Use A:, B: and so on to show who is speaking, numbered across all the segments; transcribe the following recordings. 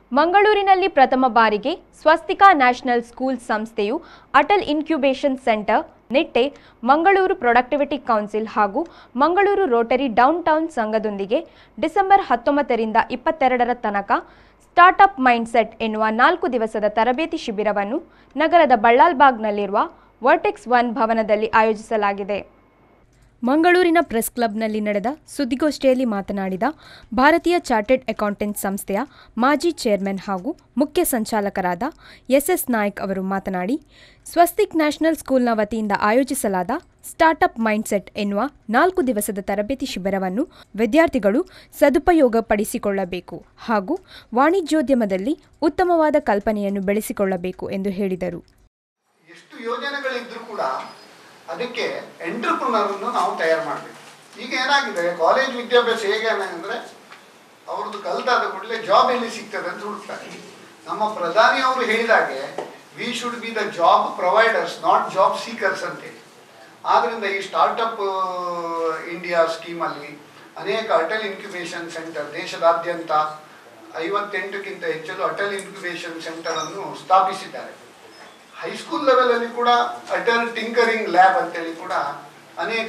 A: ಮಂಗಳೂರಿನಲ್ಲಿ ಪ್ರಥಮ ಬಾರಿಗೆ ಸ್ವಸ್ತಿಕಾ ನ್ಯಾಷನಲ್ ಸ್ಕೂಲ್ ಸಂಸ್ಥೆಯು Atal incubation centre Nitte Mangaluru productivity council ಹಾಗೂ ಮಂಗಳೂರು ರೋಟರಿ ಡೌನ್ ಟೌನ್ ಸಂಘದೊಂದಿಗೆ ಡಿಸೆಂಬರ್ ಹತ್ತೊಂಬತ್ತರಿಂದ ಇಪ್ಪತ್ತೆರಡರ ತನಕ ಸ್ಟಾರ್ಟ್ಅಪ್ ಮೈಂಡ್ಸೆಟ್ ಎನ್ನುವ ನಾಲ್ಕು ದಿವಸದ ತರಬೇತಿ ಶಿಬಿರವನ್ನು ನಗರದ ಬಳ್ಳಾಲ್ಬಾಗ್ನಲ್ಲಿರುವ ವರ್ಟೆಕ್ಸ್ ಒನ್ ಭವನದಲ್ಲಿ ಆಯೋಜಿಸಲಾಗಿದೆ ಮಂಗಳೂರಿನ ಪ್ರೆಸ್ ಕ್ಲಬ್ನಲ್ಲಿ ನಡೆದ ಸುದ್ದಿಗೋಷ್ಠಿಯಲ್ಲಿ ಮಾತನಾಡಿದ ಭಾರತೀಯ ಚಾರ್ಟೆಡ್ ಅಕೌಂಟೆಂಟ್ ಸಂಸ್ಥೆಯ ಮಾಜಿ ಚೇರ್ಮನ್ ಹಾಗೂ ಮುಖ್ಯ ಸಂಚಾಲಕರಾದ ಎಸ್ಎಸ್ ನಾಯ್ಕ್ ಅವರು ಮಾತನಾಡಿ ಸ್ವಸ್ತಿಕ್ ನ್ಯಾಷನಲ್ ಸ್ಕೂಲ್ನ ವತಿಯಿಂದ ಆಯೋಜಿಸಲಾದ ಸ್ಟಾರ್ಟ್ಅಪ್ ಮೈಂಡ್ಸೆಟ್ ಎನ್ನುವ ನಾಲ್ಕು ದಿವಸದ ತರಬೇತಿ ಶಿಬಿರವನ್ನು ವಿದ್ಯಾರ್ಥಿಗಳು ಸದುಪಯೋಗಪಡಿಸಿಕೊಳ್ಳಬೇಕು ಹಾಗೂ ವಾಣಿಜ್ಯೋದ್ಯಮದಲ್ಲಿ ಉತ್ತಮವಾದ ಕಲ್ಪನೆಯನ್ನು ಬೆಳೆಸಿಕೊಳ್ಳಬೇಕು ಎಂದು ಹೇಳಿದರು
B: ಎಷ್ಟು ಯೋಜನೆಗಳಿದ್ರೂ ಕೂಡ ಅದಕ್ಕೆ ಎಂಟ್ರಪ್ರನರ್ನ್ನು ನಾವು ತಯಾರು ಮಾಡಬೇಕು ಈಗ ಏನಾಗಿದೆ ಕಾಲೇಜ್ ವಿದ್ಯಾಭ್ಯಾಸ ಹೇಗೆ ಅಂದರೆ ಅವ್ರದ್ದು ಕಲ್ತಾದ ಕೂಡಲೇ ಜಾಬ್ ಎಲ್ಲಿ ಸಿಗ್ತದೆ ಅಂತ ಹುಡುಕ್ತಾರೆ ನಮ್ಮ ಪ್ರಧಾನಿ ಅವರು ಹೇಳಿದಾಗೆ we should be the job providers not job seekers ಅಂತೇಳಿ ಆದ್ದರಿಂದ ಈ ಸ್ಟಾರ್ಟಪ್ ಇಂಡಿಯಾ ಸ್ಕೀಮಲ್ಲಿ ಅನೇಕ ಅಟಲ್ ಇನ್ಕ್ಯುಬೇಷನ್ ಸೆಂಟರ್ ದೇಶದಾದ್ಯಂತ ಐವತ್ತೆಂಟಕ್ಕಿಂತ ಹೆಚ್ಚಲು ಅಟಲ್ ಇನ್ಕ್ಯುಬೇಷನ್ ಸೆಂಟರ್ ಅನ್ನು ಸ್ಥಾಪಿಸಿದ್ದಾರೆ ಹೈಸ್ಕೂಲ್ ಲೆವೆಲಲ್ಲಿ ಕೂಡ ಅಟಲ್ ಟಿಂಕರಿಂಗ್ ಲ್ಯಾಬ್ ಅಂತೇಳಿ ಕೂಡ ಅನೇಕ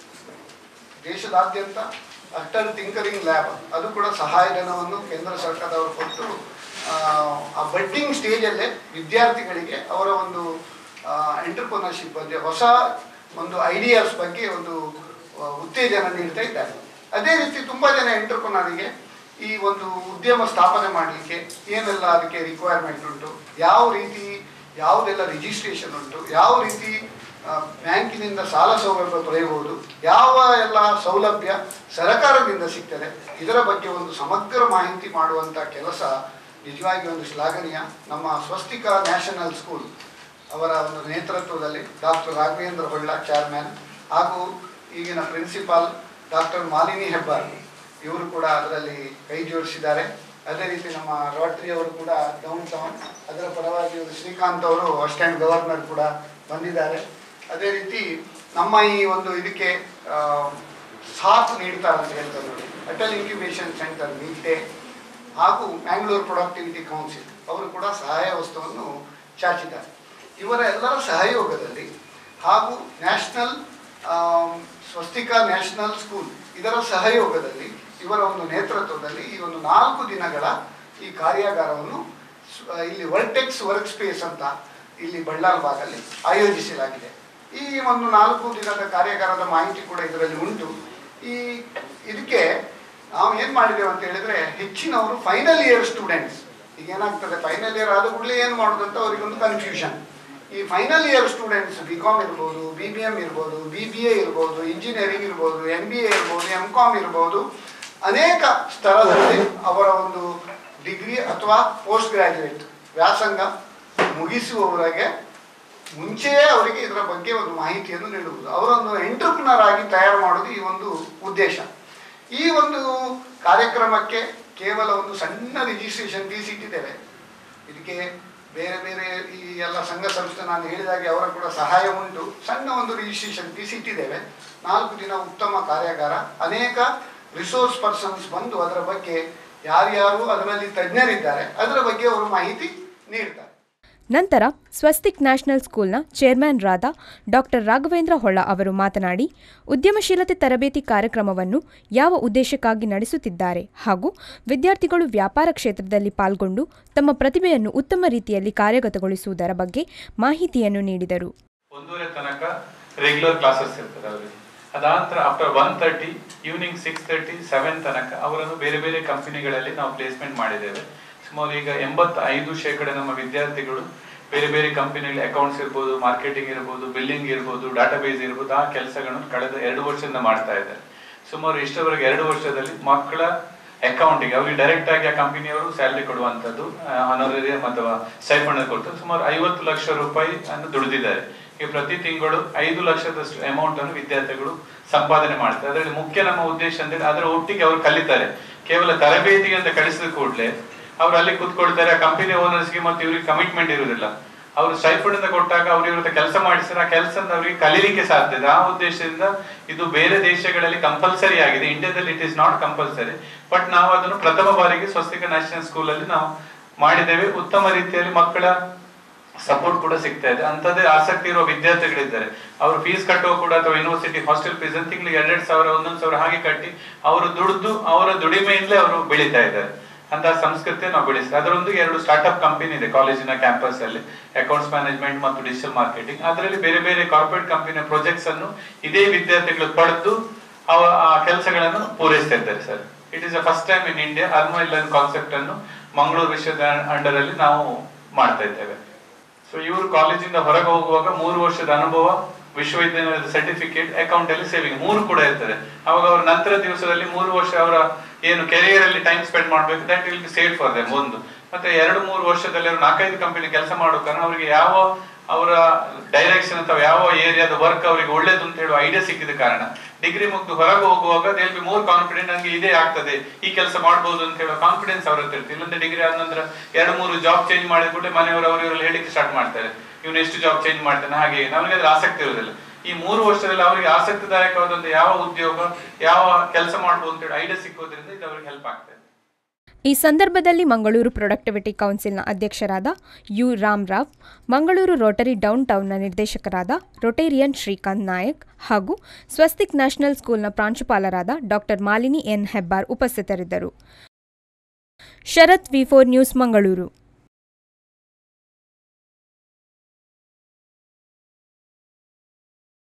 B: ದೇಶದಾದ್ಯಂತ ಅಟಲ್ ಟಿಂಕರಿಂಗ್ ಲ್ಯಾಬ್ ಅದು ಕೂಡ ಸಹಾಯಧನವನ್ನು ಕೇಂದ್ರ ಸರ್ಕಾರದವರು ಕೊಟ್ಟು ಆ, ಆ ಬಡ್ಡಿಂಗ್ ಸ್ಟೇಜಲ್ಲೇ ವಿದ್ಯಾರ್ಥಿಗಳಿಗೆ ಅವರ ಒಂದು ಎಂಟರ್ಪ್ರನರ್ಶಿಪ್ ಬಗ್ಗೆ ಹೊಸ ಒಂದು ಐಡಿಯಾಸ್ ಬಗ್ಗೆ ಒಂದು ಆ, ಉತ್ತೇಜನ ನೀಡ್ತಾ ಇದ್ದಾರೆ ಅದೇ ರೀತಿ ತುಂಬ ಜನ ಎಂಟರ್ಪ್ರನರಿಗೆ ಈ ಒಂದು ಉದ್ಯಮ ಸ್ಥಾಪನೆ ಮಾಡಲಿಕ್ಕೆ ಏನೆಲ್ಲ ಅದಕ್ಕೆ ರಿಕ್ವೈರ್ಮೆಂಟ್ ಉಂಟು ಯಾವ ರೀತಿ ಯಾವುದೆಲ್ಲ ರಿಜಿಸ್ಟ್ರೇಷನ್ ಉಂಟು ಯಾವ ರೀತಿ ಆ, ಬ್ಯಾಂಕಿನಿಂದ ಸಾಲ ಸೌಲಭ್ಯ ಪಡೆಯಬಹುದು ಯಾವ ಎಲ್ಲ ಸೌಲಭ್ಯ ಸರಕಾರದಿಂದ ಸಿಗ್ತದೆ ಇದರ ಬಗ್ಗೆ ಒಂದು ಸಮಗ್ರ ಮಾಹಿತಿ ಮಾಡುವಂಥ ಕೆಲಸ ನಿಜವಾಗಿ ಒಂದು ಶ್ಲಾಘನೀಯ ನಮ್ಮ ಸ್ವಸ್ತಿಕಾ ನ್ಯಾಷನಲ್ ಸ್ಕೂಲ್ ಅವರ ಒಂದು ನೇತೃತ್ವದಲ್ಲಿ ಡಾಕ್ಟರ್ ರಾಘವೇಂದ್ರ ಹೊಳ್ಳ ಚೇರ್ಮನ್ ಹಾಗೂ ಈಗಿನ ಪ್ರಿನ್ಸಿಪಾಲ್ ಡಾಕ್ಟರ್ ಮಾಲಿನಿ ಹೆಬ್ಬಾರ್ ಇವರು ಕೂಡ ಅದರಲ್ಲಿ ಕೈ ಜೋಡಿಸಿದ್ದಾರೆ ಅದೇ ರೀತಿ ನಮ್ಮ ರೋಟರಿ ಅವರು ಕೂಡ ಡೌನ್ ಟೌನ್ ಅದರ ಪರವಾಗಿ ಇವರು ಶ್ರೀಕಾಂತ್ ಅವರು ಅಸಿಸ್ಟೆಂಟ್ ಗವರ್ನರ್ ಕೂಡ ಬಂದಿದ್ದಾರೆ ಅದೇ ರೀತಿ ನಮ್ಮ ಈ ಒಂದು ಇದಕ್ಕೆ ಆ, ಸಾಥ್ ನೀಡ್ತಾರೆ ಅಂತ ಹೇಳ್ತಾರೆ ನೋಡಿ ಅಟಲ್ ಇನ್ಕ್ಯುಬೇಷನ್ ಸೆಂಟರ್ ನಿಟ್ಟೆ ಹಾಗೂ ಮ್ಯಾಂಗ್ಳೂರ್ ಪ್ರೊಡಕ್ಟಿವಿಟಿ ಕೌನ್ಸಿಲ್ ಅವರು ಕೂಡ ಸಹಾಯ ವಸ್ತುವನ್ನು ಚಾಚಿದ್ದಾರೆ ಇವರ ಎಲ್ಲರ ಸಹಯೋಗದಲ್ಲಿ ಹಾಗೂ ನ್ಯಾಷನಲ್ ಸ್ವಸ್ತಿಕಾ ನ್ಯಾಷನಲ್ ಸ್ಕೂಲ್ ಇದರ ಸಹಯೋಗದಲ್ಲಿ ಇವರ ಒಂದು ನೇತೃತ್ವದಲ್ಲಿ ಈ ಒಂದು ನಾಲ್ಕು ದಿನಗಳ ಈ ಕಾರ್ಯಾಗಾರವನ್ನು ಸ್- ಇಲ್ಲಿ ವರ್ಟೆಕ್ಸ್ ವರ್ಕ್ ಸ್ಪೇಸ್ ಅಂತ ಇಲ್ಲಿ ಬಳ್ಳಾಲ್ ಭಾಗದಲ್ಲಿ ಆಯೋಜಿಸಲಾಗಿದೆ ಈ ಒಂದು ನಾಲ್ಕು ದಿನದ ಕಾರ್ಯಾಗಾರದ ಮಾಹಿತಿ ಕೂಡ ಇದರಲ್ಲಿ ಉಂಟು ಈ ಇದಕ್ಕೆ ನಾವು ಏನು ಮಾಡಿದ್ದೇವೆ ಅಂತ ಹೇಳಿದ್ರೆ ಹೆಚ್ಚಿನವರು ಫೈನಲ್ ಇಯರ್ ಸ್ಟೂಡೆಂಟ್ಸ್ ಈಗ ಏನಾಗ್ತದೆ ಫೈನಲ್ ಇಯರ್ ಆದ ಕೂಡಲೇ ಏನು ಮಾಡೋದು ಅಂತ ಅವರಿಗೊಂದು ಕನ್ಫ್ಯೂಷನ್ ಈ final year students B com ಇರ್ಬೋದು ಬಿ ಬಿ ಎಮ್ ಇರ್ಬೋದು ಬಿ ಬಿ ಎ ಇರ್ಬೋದು ಇಂಜಿನಿಯರಿಂಗ್ ಇರ್ಬೋದು ಎಮ್ ಬಿ ಎ ಇರ್ಬೋದು ಎಮ್ ಕಾಮ್ ಇರ್ಬೋದು ಅನೇಕ ಸ್ತರದಲ್ಲಿ ಅವರ ಒಂದು ಡಿಗ್ರಿ ಅಥವಾ ಪೋಸ್ಟ್ ಗ್ರಾಜ್ಯುಯೇಟ್ ವ್ಯಾಸಂಗ ಮುಗಿಸುವವರೆಗೆ ಮುಂಚೆಯೇ ಅವರಿಗೆ ಇದರ ಬಗ್ಗೆ ಒಂದು ಮಾಹಿತಿಯನ್ನು ನೀಡುವುದು ಅವರನ್ನು ಎಂಟ್ರಪ್ರನರ್ ಆಗಿ ತಯಾರು ಮಾಡೋದು ಈ ಒಂದು ಉದ್ದೇಶ ಈ ಒಂದು ಕಾರ್ಯಕ್ರಮಕ್ಕೆ ಕೇವಲ ಒಂದು ಸಣ್ಣ ರಿಜಿಸ್ಟ್ರೇಷನ್ ಫೀಸ್ ಇಟ್ಟಿದ್ದೇವೆ ಇದಕ್ಕೆ ಬೇರೆ ಬೇರೆ ಈ ಎಲ್ಲ ಸಂಘ ಸಂಸ್ಥೆ ನಾನು ಹೇಳಿದಾಗೆ ಅವರ ಕೂಡ ಸಹಾಯ ಉಂಟು ಸಣ್ಣ ಒಂದು ರಿಜಿಸ್ಟ್ರೇಷನ್ ಫೀಸ್ ಇಟ್ಟಿದ್ದೇವೆ ನಾಲ್ಕು ದಿನ ಉತ್ತಮ ಕಾರ್ಯಾಗಾರ ಅನೇಕ ರಿಸೋರ್ಸ್ ಪರ್ಸನ್ಸ್ ಬಂದು ಅದರ ಬಗ್ಗೆ ಯಾರ್ಯಾರು ಅದರಲ್ಲಿ ತಜ್ಞರಿದ್ದಾರೆ ಅದರ ಬಗ್ಗೆ ಅವರು ಮಾಹಿತಿ ನೀಡ್ತಾರೆ
A: ನಂತರ ಸ್ವಸ್ತಿಕ್ ನ್ಯಾಷನಲ್ ಸ್ಕೂಲ್ನ ಚೇರ್ಮನ್ರಾದ ಡಾಕ್ಟರ್ ರಾಘವೇಂದ್ರ ಹೊಳ್ಳ ಅವರು ಮಾತನಾಡಿ ಉದ್ಯಮಶೀಲತೆ ತರಬೇತಿ ಕಾರ್ಯಕ್ರಮವನ್ನು ಯಾವ ಉದ್ದೇಶಕ್ಕಾಗಿ ನಡೆಸುತ್ತಿದ್ದಾರೆ ಹಾಗೂ ವಿದ್ಯಾರ್ಥಿಗಳು ವ್ಯಾಪಾರ ಕ್ಷೇತ್ರದಲ್ಲಿ ಪಾಲ್ಗೊಂಡು ತಮ್ಮ ಪ್ರತಿಭೆಯನ್ನು ಉತ್ತಮ ರೀತಿಯಲ್ಲಿ ಕಾರ್ಯಗತಗೊಳಿಸುವುದರ ಬಗ್ಗೆ ಮಾಹಿತಿಯನ್ನು ನೀಡಿದರು
C: ಒಂದೂವರೆ ತನಕ ರೆಗ್ಯುಲರ್ ಕ್ಲಾಸಸ್ ಇರ್ತದೆ ಅವರಿಗೆ ಅದಾನಂತರ after one thirty evening six thirty seven ತನಕ ಅವರನ್ನು ಬೇರೆ ಬೇರೆ ಕಂಪನಿಗಳಲ್ಲಿ ನಾವು ಪ್ಲೇಸ್ಮೆಂಟ್ ಮಾಡಿದ್ದೇವೆ ಸುಮಾರು ಈಗ ಎಂಬತ್ತೈದು ಶೇಕಡ ನಮ್ಮ ವಿದ್ಯಾರ್ಥಿಗಳು ಬೇರೆ ಬೇರೆ ಕಂಪನಿಯಲ್ಲಿ ಅಕೌಂಟ್ಸ್ ಇರ್ಬೋದು ಮಾರ್ಕೆಟಿಂಗ್ ಇರ್ಬೋದು ಬಿಲ್ಲಿಂಗ್ ಇರ್ಬೋದು ಡಾಟಾಬೇಸ್ ಇರ್ಬೋದು ಆ ಕೆಲಸಗಳನ್ನು ಕಳೆದ ಎರಡು ವರ್ಷದಿಂದ ಮಾಡ್ತಾ ಇದ್ದಾರೆ ಸುಮಾರು ಇಷ್ಟವರೆಗೆ ಎರಡು ವರ್ಷದಲ್ಲಿ ಮಕ್ಕಳ ಅಕೌಂಟಿಗೆ ಅವರಿಗೆ ಡೈರೆಕ್ಟ್ ಆಗಿ ಆ ಕಂಪನಿಯವರು ಸ್ಯಾಲರಿ ಕೊಡುವಂಥದ್ದು ಅನೋರಿಯಂ ಅಥವಾ ಸ್ಟೈಫಂಡ್ ಕೊಟ್ಟು ಸುಮಾರು ಐವತ್ತು ಲಕ್ಷ ರೂಪಾಯಿ ಅನ್ನು ದುಡಿದಿದ್ದಾರೆ ಈಗ ಪ್ರತಿ ತಿಂಗಳು ಐದು ಲಕ್ಷದಷ್ಟು ಅಮೌಂಟ್ ಅನ್ನು ವಿದ್ಯಾರ್ಥಿಗಳು ಸಂಪಾದನೆ ಮಾಡ್ತಾರೆ ಅದರಲ್ಲಿ ಮುಖ್ಯ ನಮ್ಮ ಉದ್ದೇಶ ಅಂದ್ರೆ ಅದರ ಒಟ್ಟಿಗೆ ಅವರು ಕಲಿತಾರೆ ಕೇವಲ ತರಬೇತಿ ಅಂತ ಕಳಿಸಿದ ಕೂಡಲೇ ಅವರು ಅಲ್ಲಿ ಕೂತ್ಕೊಳ್ತಾರೆ ಆ ಕಂಪನಿ ಓನರ್ಸ್ಗೆ ಮತ್ತು ಇವರಿಗೆ ಕಮಿಟ್ಮೆಂಟ್ ಇರುವುದಿಲ್ಲ ಅವರು ಸ್ಟೈಫಂಡ್ ಅಂತ ಕೊಟ್ಟಾಗ ಅವ್ರ ಇವ್ರ ಕೆಲಸ ಮಾಡಿಸಿದ್ರೆ ಆ ಕೆಲಸ ಅವರಿಗೆ ಕಲೀಲಿಕ್ಕೆ ಸಾಧ್ಯ ಇದೆ ಆ ಉದ್ದೇಶದಿಂದ ಇದು ಬೇರೆ ದೇಶಗಳಲ್ಲಿ ಕಂಪಲ್ಸರಿ ಆಗಿದೆ ಇಂಡಿಯಾದಲ್ಲಿ it is not compulsory but ನಾವು ಅದನ್ನು ಪ್ರಥಮ ಬಾರಿಗೆ ಸ್ವಸ್ತಿಕ ನ್ಯಾಷನಲ್ ಸ್ಕೂಲ್ ಅಲ್ಲಿ ನಾವು ಮಾಡಿದ್ದೇವೆ ಉತ್ತಮ ರೀತಿಯಲ್ಲಿ ಮಕ್ಕಳ ಸಪೋರ್ಟ್ ಕೂಡ ಸಿಗ್ತಾ ಇದೆ ಅಂತದೇ ಆಸಕ್ತಿ ಇರುವ ವಿದ್ಯಾರ್ಥಿಗಳಿದ್ದಾರೆ ಅವರು ಫೀಸ್ ಕಟ್ಟುವ ಕೂಡ ಅಥವಾ ಯೂನಿವರ್ಸಿಟಿ ಹಾಸ್ಟೆಲ್ ಫೀಸ್ ಅಂತ ತಿಂಗಳಿಗೆ ಎರಡೆರಡು ಸಾವಿರ ಒಂದೊಂದು ಸಾವಿರ ಹಾಗೆ ಕಟ್ಟಿ ಅವರು ದುಡಿದು ಅವರ ದುಡಿಮೆಯಿಂದಲೇ ಅವರು ಬೆಳೀತಾ ಇದ್ದಾರೆ ಅಂತ ಸಂಸ್ಕೃತಿ ನಾವು ಬೆಳೆಸಿದೆ ಅದರೊಂದಿಗೆ ಎರಡು ಸ್ಟಾರ್ಟ್ಅಪ್ ಕಂಪನಿ ಇದೆ ಕಾಲೇಜಿನ ಕ್ಯಾಂಪಸ್ ಅಲ್ಲಿ ಅಕೌಂಟ್ಸ್ ಮ್ಯಾನೇಜ್ಮೆಂಟ್ ಮತ್ತು ಡಿಜಿಟಲ್ ಮಾರ್ಕೆಟಿಂಗ್ ಅದರಲ್ಲಿ ಬೇರೆ ಬೇರೆ ಕಾರ್ಪೊರೇಟ್ ಕಂಪನಿಯ ಪ್ರಾಜೆಕ್ಟ್ಸ್ ಅನ್ನು ಇದೇ ವಿದ್ಯಾರ್ಥಿಗಳು ಪಡೆದು ಅವ ಆ ಕೆಲಸಗಳನ್ನು ಪೂರೈಸ್ತಾ ಇದ್ದಾರೆ sir it is a first time in India ಅರ್ಮೈಲ್ ಕಾನ್ಸೆಪ್ಟ್ ಅನ್ನು ಮಂಗಳೂರು ವಿಶ್ವದ ಅಂಡರ್ ಅಲ್ಲಿ ನಾವು ಮಾಡ್ತಾ ಇದ್ದೇವೆ ಸೊ ಇವರು ಕಾಲೇಜಿಂದ ಹೊರಗೆ ಹೋಗುವಾಗ ಮೂರು ವರ್ಷದ ಅನುಭವ ವಿಶ್ವವಿದ್ಯಾಲಯದ ಸರ್ಟಿಫಿಕೇಟ್ ಅಕೌಂಟ್ ಅಲ್ಲಿ ಸೇವಿಂಗ್ ಮೂರು ಕೂಡ ಇರ್ತದೆ ಅವಾಗ ಅವರ ನಂತರ ದಿವಸದಲ್ಲಿ ಮೂರು ವರ್ಷ ಅವರ ಏನು ಕೆರಿಯರ್ ಅಲ್ಲಿ ಟೈಮ್ ಸ್ಪೆಂಡ್ ಮಾಡಬೇಕು that will be save for them ಒಂದು ಮತ್ತೆ ಎರಡು ಮೂರು ವರ್ಷದಲ್ಲಿ ಅವರು ನಾಲ್ಕೈದು ಕಂಪನಿ ಕೆಲಸ ಮಾಡೋ ಕಾರಣ ಅವರಿಗೆ ಯಾವ ಅವರ ಡೈರೆಕ್ಷನ್ ಅಥವಾ ಯಾವ ಏರಿಯಾದ ವರ್ಕ್ ಅವರಿಗೆ ಒಳ್ಳೇದು ಅಂತ ಹೇಳುವ ಐಡಿಯಾ ಸಿಕ್ಕಿದ ಕಾರಣ ಡಿಗ್ರಿ ಮುಗಿದು ಹೊರಗೆ ಹೋಗುವಾಗ ದೇ ಬಿ ಮೋರ್ ಕಾನ್ಫಿಡೆಂಟ್ ನಂಗೆ ಇದೇ ಆಗ್ತದೆ ಈ ಕೆಲಸ ಮಾಡ್ಬೋದು ಅಂತ ಹೇಳುವ ಕಾನ್ಫಿಡೆನ್ಸ್ ಅವ್ರ ಹತ್ರ ಇರ್ತದೆ ಇಲ್ಲಂದ್ರೆ ಡಿಗ್ರಿ ಆದ ನಂತರ ಎರಡು ಮೂರು ಜಾಬ್ ಚೇಂಜ್ ಮಾಡಿದ ಕೂಡಲೇ ಮನೆಯವರು ಅವರು ಇವರಲ್ಲಿ ಹೇಳಿಕ್ಕೆ ಸ್ಟಾರ್ಟ್ ಮಾಡ್ತಾರೆ ಇವನು ಎಷ್ಟು ಜಾಬ್ ಚೇಂಜ್ ಮಾಡ್ತಾನೆ ಹಾಗೆ ನಮಗೆ ಅದ್ರ ಆಸಕ್ತಿ ಇರೋದಿಲ್ಲ ಈ ಮೂರು ವರ್ಷದಲ್ಲಿ ಅವರಿಗೆ ಆಸಕ್ತಿದಾಯಕವಾದಂತ ಯಾವ ಉದ್ಯೋಗ ಯಾವ ಕೆಲಸ ಮಾಡ್ಬೋದು ಅಂತ ಹೇಳಿ ಐಡಿಯಾ ಸಿಕ್ಕೋದ್ರಿಂದ ಇದು ಅವರಿಗೆ ಹೆಲ್ಪ್ ಆಗ್ತದೆ
A: ಈ ಸಂದರ್ಭದಲ್ಲಿ ಮಂಗಳೂರು ಪ್ರೊಡಕ್ಟಿವಿಟಿ ಕೌನ್ಸಿಲ್ನ ಅಧ್ಯಕ್ಷರಾದ ಯು ರಾಮರಾವ್ ಮಂಗಳೂರು ರೋಟರಿ ಡೌನ್ ಟೌನ್ನ ನಿರ್ದೇಶಕರಾದ ರೊಟೇರಿಯನ್ ಶ್ರೀಕಾಂತ್ ನಾಯಕ್ ಹಾಗೂ ಸ್ವಸ್ತಿಕ್ ನ್ಯಾಷನಲ್ ಸ್ಕೂಲ್ನ ಪ್ರಾಂಶುಪಾಲರಾದ ಡಾಕ್ಟರ್ ಮಾಲಿನಿ ಎನ್ ಹೆಬ್ಬಾರ್ ಉಪಸ್ಥಿತರಿದ್ದರು Sharath V four news Mangaluru